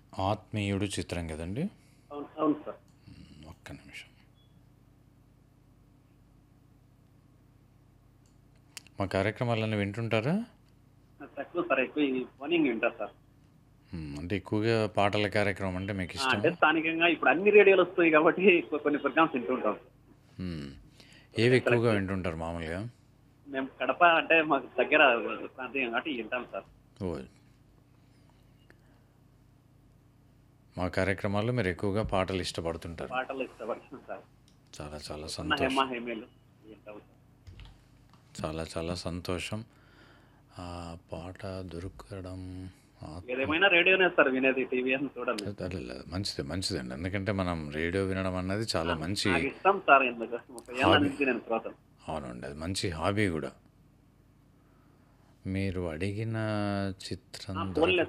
ఆత్మీయుడు చిత్రం కదండి అవును అవును సార్ మ్, ఒక్క నిమిషం మా కార్యక్రమాలన్నీ వింటుంటారా తక్కువ సార్ ఎక్కువ ఈ మార్నింగ్ వింటారు సార్ మ్, అంటే ఎక్కువగా పాటల కార్యక్రమం అంటే మీకు ఆ, ఇష్టం అంటే స్థానికంగా ఇప్పుడు అన్ని రేడియోలు వస్తాయి కాబట్టి కొ- కొన్ని ప్రోగ్రామ్స్ వింటూ ఉంటాం ఏవి ఎక్కువగా వింటుంటారు మామూలుగా మేము కడప అంటే మాకు దగ్గర ప్రాంతీయం కాబట్టి వింటాం సార్ ఓ మా కార్యక్రమాల్లో మీరు ఎక్కువగా పాటలు ఇష్టపడుతుంటారు పాటలు ఇష్టపడుతున్నాం సార్ చాలా చాలా ఉన్న సంతోషం హెమ్మ హేమేలు వింటాం సార్ చాలా చాలా సంతోషం ఆ పాట దొరకడం ఆ- ఏదేమైనా రేడియోనే సార్ వినేది టీవీ అని చూడండి అదే లేదు, మంచిది మంచిదండి ఎందుకంటే మనం రేడియో వినడం అన్నది చాలా మంచి నాకు ఇష్టం సార్ ఎందుకు ముప్పై ఏళ్ళ హాబీ. నుంచి నేను శ్రోతను అవునండి అది మంచి హాబీ కూడా మీరు అడిగిన చిత్రం ఆ, దొరక- ఫోన్లే